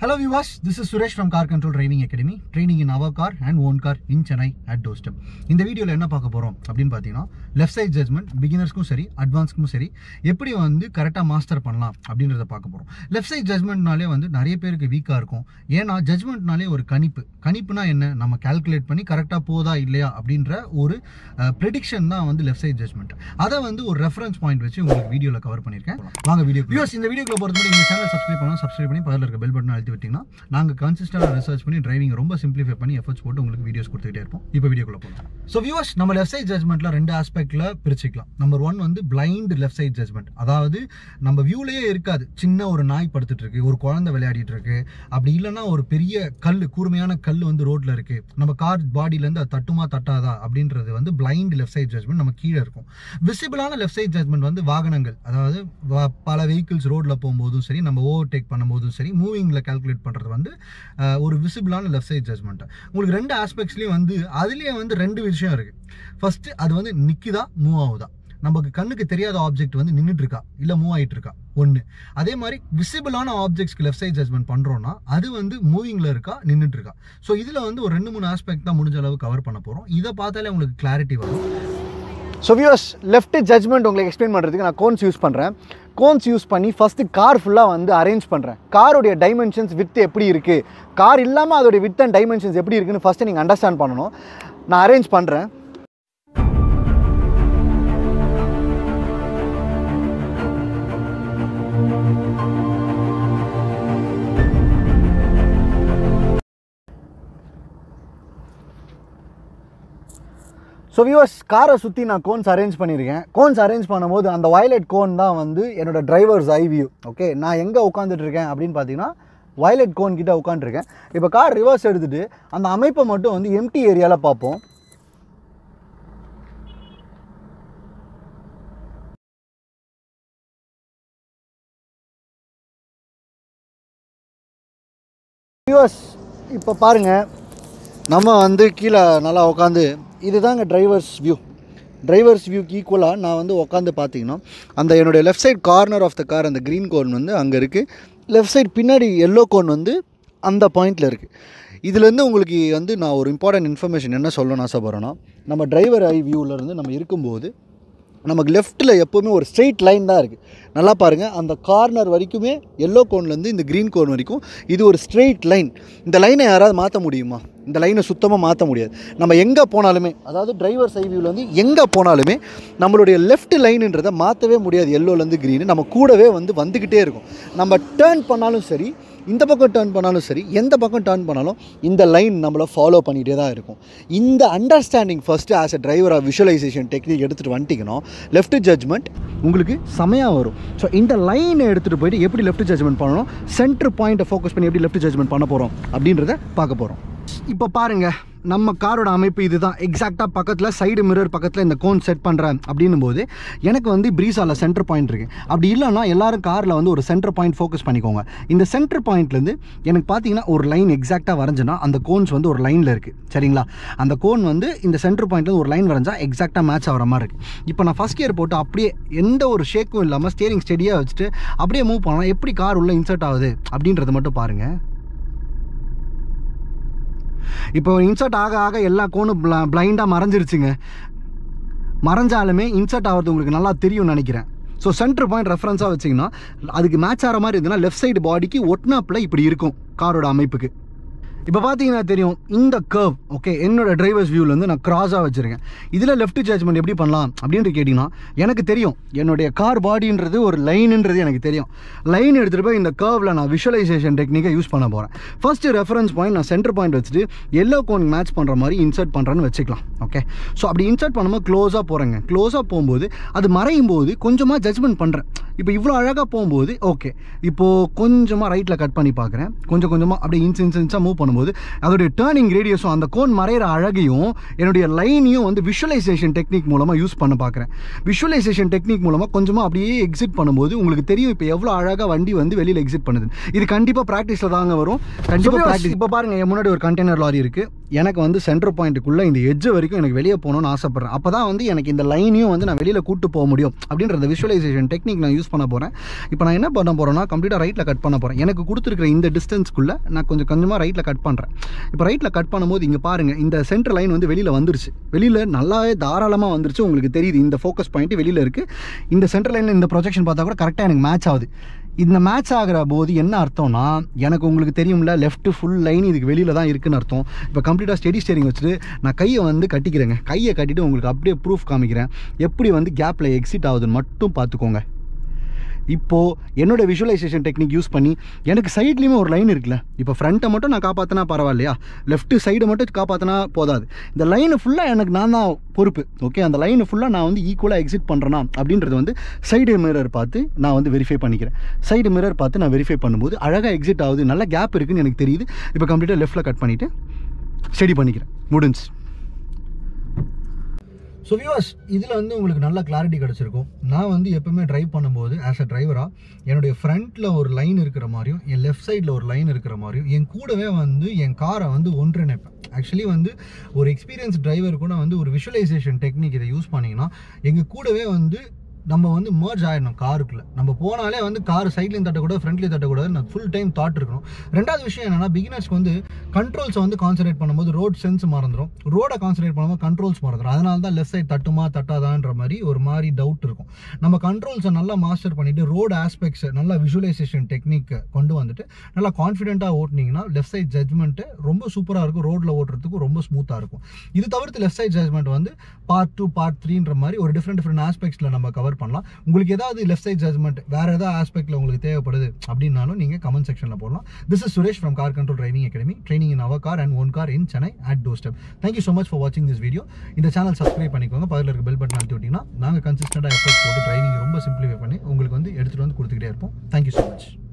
Hello viewers, this is Suresh from Car Control Driving Academy, training in our car and own car in Chennai at doorstep. இந்த வீடியோவில் என்ன பார்க்க போகிறோம் அப்படின்னு பார்த்தீங்கன்னா லெஃப்ட் சைட் ஜட்மெண்ட் பிகினர்ஸ்க்கும் சரி அட்வான்ஸ்க்கும் சரி எப்படி வந்து கரெக்டாக மாஸ்டர் பண்ணலாம் அப்படின்றத பார்க்க போகிறோம் லெஃப்ட் சைட் ஜட்மெண்ட்னாலே வந்து நிறைய பேருக்கு வீக்காக இருக்கும் ஏன்னா ஜட்மெண்ட்னாலே ஒரு கணிப்பு கணிப்புனா என்ன நம்ம கால்குலேட் பண்ணி கரெக்டாக போதா இல்லையா அப்படின்ற ஒரு ப்ரெடிக்ஷன் தான் வந்து லெஃப்ட் சைட் ஜட்மெண்ட் அதை வந்து ஒரு ரெஃபரன்ஸ் பாயிண்ட் வச்சு உங்களுக்கு வீடியோவில் கவர் பண்ணியிருக்கேன் வாங்க வீடியோ வியூஸ் இந்த வீடியோக்குள்ள பொறுத்த மட்டும் இந்த சேனல் சப்ஸ்கிரைப் பண்ணலாம் சப்ஸ்கிரைப் பண்ணி பக்கத்தில் இருக்க பெல் பட்டன் அழுத்தி விட்டிங்கன்னா நாங்கள் கன்சிஸ்டண்டாக ரிசர்ச் பண்ணி டிரைவிங் ரொம்ப சிம்பிளிஃபை பண்ணி எஃபர்ட்ஸ் போட்டு உங்களுக்கு வீடியோஸ் கொடுத்துட்டே இருப்போம் இப்போ வீடியோக்குள்ள போகலாம் ஸோ வியூவர்ஸ் நம்ம லெஃப்ட் சைட் ஜட்மெண்ட்டில் ரெண்டு ஆஸ்பெக்டில் பிரிச்சுக்கலாம் நம்பர் ஒன் வந்து பிளைண்ட் லெஃப்ட் சைட் ஜட்மெண்ட் அதாவது நம்ம வியூலேயே இருக்காது சின்ன ஒரு நாய் படுத்துட்டு இருக்கு ஒரு குழந்தை விளையாடிட்டு இருக்கு அப்படி இல்லைன்னா ஒரு பெரிய கல் கூர்மையான கல் வந்து ரோட்ல இருக்கு நம்ம கார் பாடியிலேருந்து அது தட்டுமா தட்டாதா அப்படின்றது வந்து பிளைண்ட் லெஃப்ட் சைட் ஜட்மெண்ட் நம்ம கீழே இருக்கும் விசிபிளான லெஃப்ட் சைட் ஜட்மெண்ட் வந்து வாகனங்கள் அதாவது வ- பல வெஹிக்கிள்ஸ் ரோட்ல போகும்போதும் சரி நம்ம ஓவர் டேக் பண்ணும்போதும் சரி மூவிங்கில் கால்குலேட் பண்ணுறது வந்து அஹ், ஒரு விசிபிளான லெஃப்ட் சைட் ஜட்மெண்ட் உங்களுக்கு ரெண்டு ஆஸ்பெக்ட்ஸ்லையும் வந்து அதுலேயே வந்து ரெண்டு விஷயம் இருக்கு ஃபர்ஸ்ட் அது வந்து நிக்குதா மூவ் ஆகுதா நமக்கு கண்ணுக்கு தெரியாத ஆப்ஜெக்ட் வந்து நின்றுட்டு இருக்கா இல்லை மூவ் ஆயிட்டு இருக்கா ஒன்று அதே மாதிரி விசிபிளான ஆப்ஜெக்ட்ஸ்க்கு லெஃப்ட் சைட் ஜட்மெண்ட் பண்ணுறோம்னா அது வந்து மூவிங்கில் இருக்கா நின்றுட்டு இருக்கா ஸோ இதில் வந்து ஒரு ரெண்டு மூணு ஆஸ்பெக்ட் தான் முடிஞ்ச அளவு கவர் பண்ண போகிறோம் இதை பார்த்தாலே உங்களுக்கு கிளாரிட்டி வரும் ஸோ வியூஸ் லெஃப்ட் ஜட்மெண்ட் உங்களுக்கு எக்ஸ்பிளைன் பண்ணுறதுக்கு நான் கோன்ஸ் யூஸ் பண்ணுறேன் கோன்ஸ் யூஸ் பண்ணி ஃபஸ்ட்டு கார் ஃபுல்லாக வந்து அரேஞ்ச் பண்ணுறேன் காரோடைய டைமென்ஷன்ஸ் வித் எப்படி இருக்குது கார் இல்லாமல் அதோடைய வித் அண்ட் டைமென்ஷன்ஸ் எப்படி இருக்குன்னு ஃபஸ்ட்டு நீங்கள் அண்டர்ஸ்டாண்ட் பண்ணணும் நான் அரேஞ்ச் பண்ணுறேன் ஸோ வியூவர்ஸ் காரை சுற்றி நான் கோன்ஸ் அரேஞ்ச் பண்ணியிருக்கேன் கோன்ஸ் அரேஞ்ச் பண்ணும்போது அந்த வயலட் கோன் தான் வந்து என்னோட டிரைவர்ஸ் ஐ வியூ ஓகே நான் எங்கே உட்காந்துட்டு இருக்கேன் அப்படின்னு பார்த்தீங்கன்னா வயலட் கோன் கிட்ட உட்காந்துருக்கேன் இப்போ கார் ரிவர்ஸ் எடுத்துட்டு அந்த அமைப்பை மட்டும் வந்து எம்டி ஏரியாவில் பார்ப்போம் வியூவர்ஸ் இப்போ பாருங்கள் நம்ம வந்து கீழே நல்லா உட்காந்து இதுதாங்க டிரைவர்ஸ் வியூ டிரைவர்ஸ் வியூக்கு ஈக்குவலாக நான் வந்து உட்காந்து பார்த்தீங்கன்னா அந்த என்னுடைய left side corner of the car அந்த க்ரீன் கோன் வந்து அங்கே இருக்குது லெஃப்ட் சைடு பின்னாடி எல்லோ கோன் வந்து அந்த பாயிண்டில் இருக்குது இதுலேருந்து உங்களுக்கு வந்து நான் ஒரு இம்பார்ட்டன்ட் இன்ஃபர்மேஷன் என்ன சொல்லணும்னு ஆசைப்பட்றேன்னா நம்ம டிரைவர் ஐ வியூவிலேருந்து நம்ம இருக்கும்போது நமக்கு லெஃப்ட்டில் எப்போவுமே ஒரு ஸ்ட்ரெயிட் லைன் தான் இருக்குது நல்லா பாருங்கள் அந்த கார்னர் வரைக்குமே எல்லோ கோன்லேருந்து இந்த க்ரீன் கோன் வரைக்கும் இது ஒரு ஸ்ட்ரெயிட் லைன் இந்த லைனை யாராவது மாற்ற முடியுமா இந்த லைனை சுத்தமாக மாற்ற முடியாது நம்ம எங்கே போனாலுமே அதாவது டிரைவர் சைவியூவில் வந்து எங்கே போனாலுமே நம்மளுடைய லெஃப்ட் லைனுன்றதை மாற்றவே முடியாது எல்லோலேருந்து க்ரீனு நம்ம கூடவே வந்து வந்துக்கிட்டே இருக்கும் நம்ம டேர்ன் பண்ணாலும் சரி இந்த பக்கம் டேர்ன் பண்ணாலும் சரி எந்த பக்கம் டேர்ன் பண்ணாலும் இந்த லைன் நம்மளை ஃபாலோ பண்ணிகிட்டே தான் இருக்கும் இந்த அண்டர்ஸ்டாண்டிங் ஃபஸ்ட்டு ஆஸ் அ டிரைவராக விஷுவலைசேஷன் டெக்னிக் எடுத்துகிட்டு வந்துட்டிங்கன்னா லெஃப்ட் ஜட்மெண்ட் உங்களுக்கு செமையாக வரும் ஸோ இந்த லைனை எடுத்துகிட்டு போயிட்டு எப்படி லெஃப்ட் ஜட்மெண்ட் பண்ணணும் சென்டர் பாயிண்ட்டை ஃபோக்கஸ் பண்ணி எப்படி லெஃப்ட் ஜட்மெண்ட் பண்ண போகிறோம் அப்படின்றத பார்க்க போகிறோம் இப்போ பாருங்க நம்ம காரோட அமைப்பு இதுதான் எக்ஸாக்டாக பக்கத்தில் சைடு மிரர் பக்கத்தில் இந்த கோன் செட் பண்ணுறேன் அப்படின்னும் போது எனக்கு வந்து ப்ரீஸாவில் சென்டர் பாயிண்ட் இருக்குது அப்படி இல்லைன்னா எல்லாரும் காரில் வந்து ஒரு சென்டர் பாயிண்ட் ஃபோக்கஸ் பண்ணிக்கோங்க இந்த சென்டர் பாயிண்ட்லேருந்து எனக்கு பார்த்தீங்கன்னா ஒரு லைன் எக்ஸாக்டாக வரைஞ்சுன்னா அந்த கோன்ஸ் வந்து ஒரு லைனில் இருக்குது சரிங்களா அந்த கோன் வந்து இந்த சென்டர் பாயிண்ட்லேருந்து ஒரு லைன் வரைஞ்சா எக்ஸாக்டாக மேட்ச் ஆகிற மாதிரி இருக்குது இப்போ நான் ஃபஸ்ட் கியர் போட்டு அப்படியே எந்த ஒரு ஷேக்கும் இல்லாமல் ஸ்டியரிங் ஸ்டெடியாக வச்சுட்டு அப்படியே மூவ் பண்ணலாம் எப்படி கார் உள்ளே இன்சர்ட் ஆகுது அப்படின்றத மட்டும் பாருங்கள் இப்போ இன்சர்ட் ஆக ஆக எல்லா கோனும் பிளைண்டாக மறைஞ்சிருச்சுங்க மறைஞ்சாலுமே இன்சர்ட் ஆகிறது உங்களுக்கு நல்லா தெரியும்னு நினைக்கிறேன் ஸோ சென்டர் பாயிண்ட் ரெஃபரன்ஸாக வச்சிங்கன்னா அதுக்கு மேட்ச் ஆகிற மாதிரி இருந்ததுன்னா லெஃப்ட் சைடு பாடிக்கு ஒட்னாப்பில் இப்படி இருக்கும் காரோட அமைப்புக்கு இப்போ பார்த்தீங்கன்னா தெரியும் இந்த கர்வ் ஓகே என்னோட டிரைவர்ஸ் வியூலேருந்து நான் கிராஸாக வச்சுருக்கேன் இதில் லெஃப்ட் ஜட்ஜ்மெண்ட் எப்படி பண்ணலாம் அப்படின்ட்டு கேட்டிங்கன்னா எனக்கு தெரியும் என்னுடைய கார் பாடின்றது ஒரு லைனுன்றது எனக்கு தெரியும் லைன் எடுத்துகிட்டு போய் இந்த கர்வில் நான் விஷுவலைசேஷன் டெக்னிக்கை யூஸ் பண்ண போகிறேன் ஃபர்ஸ்ட் ரெஃபரன்ஸ் பாயிண்ட் நான் சென்டர் பாயிண்ட் வச்சுட்டு எல்லோ கோன் மேட்ச் பண்ணுற மாதிரி இன்சர்ட் பண்ணுறேன்னு வச்சுக்கலாம் ஓகே ஸோ அப்படி இன்சர்ட் பண்ணும்போது க்ளோஸாக போகிறேங்க க்ளோஸாக போகும்போது அது மறையும் போது கொஞ்சமாக ஜட்ஜ்மெண்ட் பண்ணுறேன் இப்போ இவ்வளோ அழகாக போகும்போது ஓகே இப்போது கொஞ்சமாக ரைட்டில் கட் பண்ணி பார்க்குறேன் கொஞ்சம் கொஞ்சமாக அப்படியே இன்ச் இன்ச் இன்ச்சாக மூவ் பண்ணும்போது அதோடைய டேர்னிங் ரேடியஸும் அந்த கோன் மறையிற அழகையும் என்னுடைய லைனையும் வந்து விஷுவலைசேஷன் டெக்னிக் மூலமாக யூஸ் பண்ண பார்க்குறேன் விஷுவலைசேஷன் டெக்னிக் மூலமாக கொஞ்சமாக அப்படியே எக்ஸிட் பண்ணும்போது உங்களுக்கு தெரியும் இப்போ எவ்வளோ அழகாக வண்டி வந்து வெளியில் எக்ஸிட் பண்ணுது இது கண்டிப்பாக ப்ராக்டிஸில் தாங்க வரும் கண்டிப்பாக ப்ராக்டிஸ் இப்போ பாருங்கள் என் முன்னாடி ஒரு கண்டெய்னர் லாரி இருக்குது எனக்கு வந்து சென்டர் பாயிண்ட்டுக்குள்ளே இந்த எட்ஜ் வரைக்கும் எனக்கு வெளியே போகணும்னு ஆசைப்பட்றேன் அப்போ தான் வந்து எனக்கு இந்த லைனையும் வந்து நான் வெளியில் கூட்டு போக முடியும் அப்படின்ற அந்த விஷுவலைசேஷன் டெக்னிக் நான் யூஸ் பண்ண போகிறேன் இப்போ நான் என்ன பண்ண போகிறேன்னா கம்ப்ளீட்டாக ரைட்டில் கட் பண்ண போகிறேன் எனக்கு கொடுத்துருக்கிற இந்த டிஸ்டன்ஸ்க்குள்ளே நான் கொஞ்சம் கொஞ்சமாக ரைட்டில் கட் பண்ணுறேன் இப்போ ரைட்டில் கட் பண்ணும்போது இங்கே பாருங்கள் இந்த சென்டர் லைன் வந்து வெளியில் வந்துருச்சு வெளியில் நல்லாவே தாராளமாக வந்துருச்சு உங்களுக்கு தெரியுது இந்த ஃபோக்கஸ் பாயிண்ட் வெளியில் இருக்குது இந்த சென்டர் லைனில் இந்த ப்ரொஜெக்ஷன் பார்த்தா கூட கரெக்டாக எனக்கு மேட்ச் ஆகுது இந்த மேட்ச் ஆகிற போது என்ன அர்த்தம்னா எனக்கு உங்களுக்கு தெரியும்ல லெஃப்ட் ஃபுல் லைன் இதுக்கு வெளியில் தான் இருக்குன்னு அர்த்தம் இப்போ கம்ப்ளீட்டாக ஸ்டெடி ஸ்டேரிங் வச்சுட்டு நான் கையை வந்து கட்டிக்கிறேங்க கையை கட்டிட்டு உங்களுக்கு அப்படியே ப்ரூஃப் காமிக்கிறேன் எப்படி வந்து கேப்பில் எக்ஸிட் ஆகுதுன்னு மட்டும் பார்த்துக்கோங்க இப்போது என்னோட விஷுவலைசேஷன் டெக்னிக் யூஸ் பண்ணி எனக்கு சைட்லேயுமே ஒரு லைன் இருக்குல்ல இப்போ ஃப்ரண்ட்டை மட்டும் நான் காப்பாற்றினா பரவாயில்லையா லெஃப்ட் சைடு மட்டும் காப்பாற்றினா போதாது இந்த லைனை ஃபுல்லாக எனக்கு நான் தான் பொறுப்பு ஓகே அந்த லைனை ஃபுல்லாக நான் வந்து ஈக்குவலாக எக்ஸிட் பண்ணுறேன்னா அப்படின்றது வந்து சைடு மிரர் பார்த்து நான் வந்து வெரிஃபை பண்ணிக்கிறேன் சைடு மிரர் பார்த்து நான் வெரிஃபை பண்ணும்போது அழகாக எக்ஸிட் ஆகுது நல்ல கேப் இருக்குன்னு எனக்கு தெரியுது இப்போ கம்ப்ளீட்டாக லெஃப்ட்டில் கட் பண்ணிவிட்டு ஸ்டடி பண்ணிக்கிறேன் முடிஞ்சு ஸோ வியூவர்ஸ் இதில் வந்து உங்களுக்கு நல்ல கிளாரிட்டி கிடச்சிருக்கும் நான் வந்து எப்பவுமே டிரைவ் பண்ணும்போது ஆஸ் அ டிரைவராக என்னுடைய ஃப்ரண்ட்டில் ஒரு லைன் இருக்கிற மாதிரியும் என் லெஃப்ட் சைடில் ஒரு லைன் இருக்கிற மாதிரியும் என் கூடவே வந்து என் காரை வந்து ஒன்றிணைப்பேன் ஆக்சுவலி வந்து ஒரு எக்ஸ்பீரியன்ஸ் டிரைவர் கூட வந்து ஒரு விஷுவலைசேஷன் டெக்னிக் இதை யூஸ் பண்ணிங்கன்னா எங்கள் கூடவே வந்து நம்ம வந்து மர்ஜ் ஆயிடணும் காருக்குள்ள நம்ம போனாலே வந்து கார் சைட்லையும் தட்டக்கூடாது ஃப்ரண்ட்லையும் தட்டக்கூடாது ஃபுல் டைம் தாட் இருக்கணும் ரெண்டாவது விஷயம் என்னன்னா பிகினர்ஸ்க்கு வந்து கண்ட்ரோல்ஸை வந்து கான்சன்ட்ரேட் பண்ணும்போது ரோட் சென்ஸ் மறந்துடும் ரோடை கான்சன்ட்ரேட் பண்ணும்போது கண்ட்ரோல்ஸ் மறந்துடும் அதனால தான் லெஃப்ட் சைட் தட்டுமா தட்டாதான்ற மாதிரி ஒரு மாதிரி டவுட் இருக்கும் நம்ம கண்ட்ரோல்ஸை நல்லா மாஸ்டர் பண்ணிட்டு ரோடு ஆஸ்பெக்ட்ஸ் நல்லா விஷுவலைசேஷன் டெக்னிக் கொண்டு வந்துட்டு நல்லா கான்ஃபிடென்ட்டாக ஓட்டினீங்கன்னா லெஃப்ட் சைட் ஜட்மெண்ட்டு ரொம்ப சூப்பராக இருக்கும் ரோட்டில் ஓட்டுறதுக்கு ரொம்ப ஸ்மூத்தாக இருக்கும் இது தவிர்த்து லெஃப்ட் சைட் ஜட்மெண்ட் வந்து பார்ட் டூ பார்ட் த்ரீன்ற மாதிரி ஒரு டிஃப்ரெண்ட் டிஃப்ரெண்ட் ஆஸ்பெக்ட்ஸில் நம்ம கவர் பண்ணலாம் உங்களுக்கு ஏதாவது லெஃப்ட் சைட் ஜட்மெண்ட் வேற ஏதாவது ஆஸ்பெக்ட்ல உங்களுக்கு தேவைப்படுது அப்படின்னாலும் நீங்கள் கமெண்ட் செக்ஷனில் போடலாம் this is Suresh from car control driving academy training in our car and one car in Chennai at doorstep thank you so much for வாட்சிங் திஸ் வீடியோ இந்த சேனல் சப்ஸ்கிரைப் பண்ணிக்கோங்க பக்கத்தில் இருக்க பெல் பட்டன் அழுத்தி விட்டீங்கன்னா நாங்கள் கன்சிஸ்டண்டாக எஃபர்ட் போட்டு டிரைவிங் ரொம்ப சிம்பிளிஃபை பண்ணி உங்களுக்கு வந்து எடுத்துகிட்டு வந்து கொடுத்துக்கிட்டே இருப்போம் தேங்க்யூ ஸோ மச்